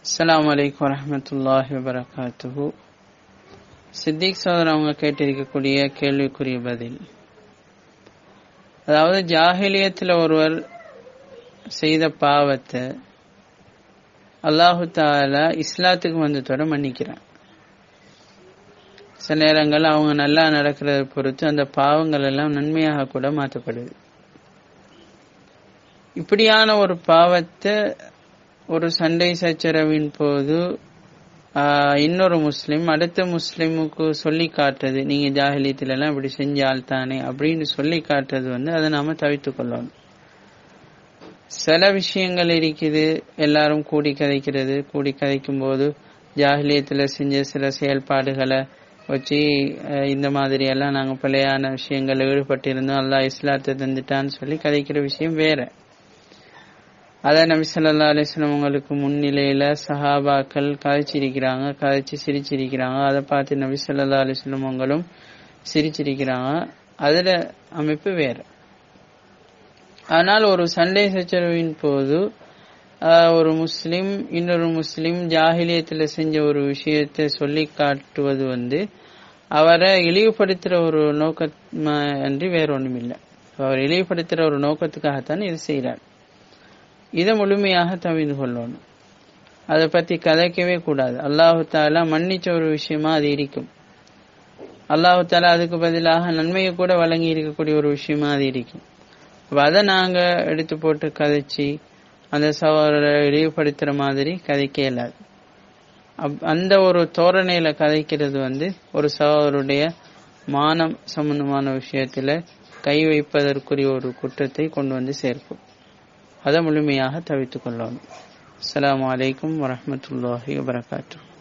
அஸ்ஸலாமு அலைக்கும் வரஹ்மத்துல்லாஹி வபரகாத்துஹு சித்திக் சோதர் அவங்க கேட்டிருக்கக்கூடிய கேள்விக்குரிய பதில் அதாவது ஜாஹிலியத்தில் ஒருவர் செய்த பாவத்தை அல்லாஹு தாலா இஸ்லாத்துக்கு வந்ததோட மன்னிக்கிறான் சில நேரங்கள் அவங்க நல்லா நடக்கிறத பொறுத்து அந்த பாவங்கள் எல்லாம் நன்மையாக கூட மாற்றப்படுது இப்படியான ஒரு பாவத்தை ஒரு சண்டை சச்சரவின் போது இன்னொரு முஸ்லிம் அடுத்த முஸ்லிமுக்கு சொல்லி காட்டுறது நீங்க ஜாகிலியத்துல எல்லாம் இப்படி செஞ்சால் தானே அப்படின்னு சொல்லி காட்டுறது வந்து அதை நாம தவித்து கொள்ளணும் சில விஷயங்கள் இருக்குது எல்லாரும் கூடி கதைக்கிறது கூடி கதைக்கும் போது ஜாகிலியத்துல செஞ்ச சில செயல்பாடுகளை வச்சு இந்த மாதிரி எல்லாம் நாங்க பிழையான விஷயங்கள்ல ஈடுபட்டிருந்தோம் அல்லா இஸ்லாத்தை தந்துட்டான்னு சொல்லி கதைக்கிற விஷயம் வேற அதை நபி சொல்லா அலிஸ்லாம் உங்களுக்கு முன்னிலையில சஹாபாக்கள் கதைச்சிருக்கிறாங்க கதைச்சு சிரிச்சிருக்கிறாங்க அதை பார்த்து நபி சொல்லா அலிஸ்லாம் அவங்களும் சிரிச்சிருக்கிறாங்க அதுல அமைப்பு வேற ஆனால் ஒரு சண்டை சச்சரவின் போது ஒரு முஸ்லிம் இன்னொரு முஸ்லிம் ஜாகிலியத்தில் செஞ்ச ஒரு விஷயத்தை சொல்லி காட்டுவது வந்து அவரை இழிவுபடுத்துற ஒரு நோக்க அன்றி வேற ஒன்றும் இல்லை அவர் இழிவுபடுத்துற ஒரு நோக்கத்துக்காகத்தான் இது செய்கிறார் இதை முழுமையாக தவிர்த்து கொள்ளணும் அதை பத்தி கதைக்கவே கூடாது அல்லாஹு தாலா மன்னிச்ச ஒரு விஷயமா அது இருக்கும் அல்லாஹு தாலா அதுக்கு பதிலாக நன்மையை கூட வழங்கி இருக்கக்கூடிய ஒரு விஷயமா அது இருக்கும் அதை நாங்க எடுத்து போட்டு கதைச்சு அந்த சகோதரரை இழிவுபடுத்துற மாதிரி கதைக்க இயலாது அந்த ஒரு தோரணையில கதைக்கிறது வந்து ஒரு சகோதரருடைய மானம் சம்பந்தமான விஷயத்துல கை வைப்பதற்குரிய ஒரு குற்றத்தை கொண்டு வந்து சேர்க்கும் அதை முழுமையாக தவித்துக் கொள்ளணும் அஸ்லாம் வலைக்கம் வரமத்துல்லாஹி வபரகாத்து